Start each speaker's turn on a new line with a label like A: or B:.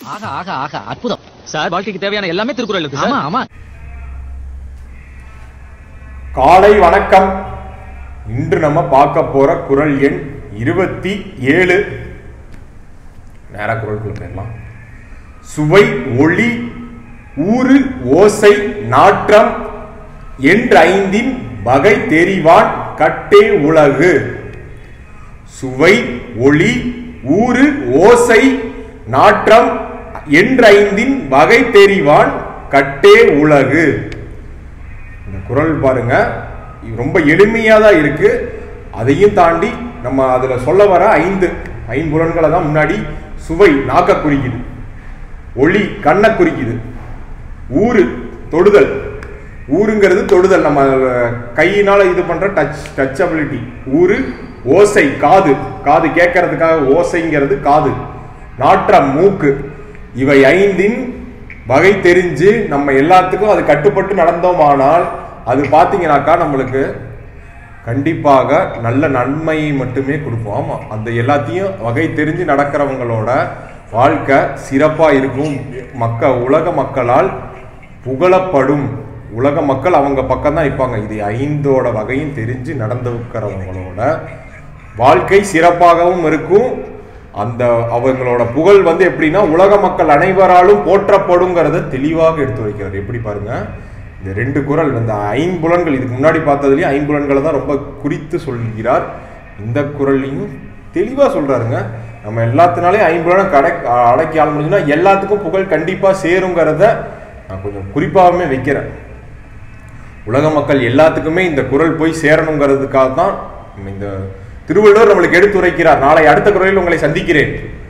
A: ஆகா ஆகா ஆகா அற்புதம்
B: சார் வாழ்க்கைக்கு தேவையான எல்லாமே திருக்குறள் இருக்கு
A: ஆமா
B: சார்
A: ஆமா
C: காலை வணக்கம் இன்று நம்ம பார்க்க போற குறள் எண் இருபத்தி ஏழு நேர குரலுக்குள்ள போயிடலாம் சுவை ஒளி ஊறு ஓசை நாற்றம் என்று ஐந்தின் வகை தெரிவான் கட்டே உலகு சுவை ஒளி ஊறு ஓசை நாற்றம் என்றைந்தின் வகை தெரிவான் கட்டே உலகு இந்த குறள் பாருங்க இது ரொம்ப எளிமையாக தான் இருக்கு அதையும் தாண்டி நம்ம அதில் சொல்ல வர ஐந்து ஐம்புலன்களை தான் முன்னாடி சுவை நாக்க குறிக்குது ஒளி கண்ணை குறிக்குது ஊறு தொடுதல் ஊருங்கிறது தொடுதல் நம்ம கையினால இது பண்ற டச் டச்சபிலிட்டி ஊரு ஓசை காது காது கேட்கறதுக்காக ஓசைங்கிறது காது நாற்றம் மூக்கு இவை ஐந்தின் வகை தெரிஞ்சு நம்ம எல்லாத்துக்கும் அது கட்டுப்பட்டு நடந்தோமானால் அது பார்த்தீங்கன்னாக்கா நம்மளுக்கு கண்டிப்பாக நல்ல நன்மையை மட்டுமே கொடுப்போம் ஆமா அந்த எல்லாத்தையும் வகை தெரிஞ்சு நடக்கிறவங்களோட வாழ்க்கை சிறப்பா இருக்கும் மக்க உலக மக்களால் புகழப்படும் உலக மக்கள் அவங்க பக்கம் தான் நிற்பாங்க இது ஐந்தோட வகையும் தெரிஞ்சு நடந்துக்கிறவங்களோட வாழ்க்கை சிறப்பாகவும் இருக்கும் அந்த அவங்களோட புகழ் வந்து எப்படின்னா உலக மக்கள் அனைவராலும் போற்றப்படுங்கிறத தெளிவாக எடுத்து வைக்கிறார் எப்படி பாருங்க இந்த ரெண்டு குறள் இந்த ஐம்புலன்கள் இதுக்கு முன்னாடி பார்த்ததுலயும் ஐம்புலன்களை தான் ரொம்ப குறித்து சொல்கிறார் இந்த குறளையும் தெளிவாக சொல்றாருங்க நம்ம எல்லாத்தினாலையும் ஐம்புலனை கடை அடக்கி ஆள முடிஞ்சுன்னா எல்லாத்துக்கும் புகழ் கண்டிப்பாக சேருங்கிறத நான் கொஞ்சம் குறிப்பாகவே வைக்கிறேன் உலக மக்கள் எல்லாத்துக்குமே இந்த குரல் போய் சேரணுங்கிறதுக்காக தான் இந்த திருவள்ளுவர் நம்மளுக்கு எடுத்துரைக்கிறார் நாளை அடுத்த குரலில் உங்களை சந்திக்கிறேன்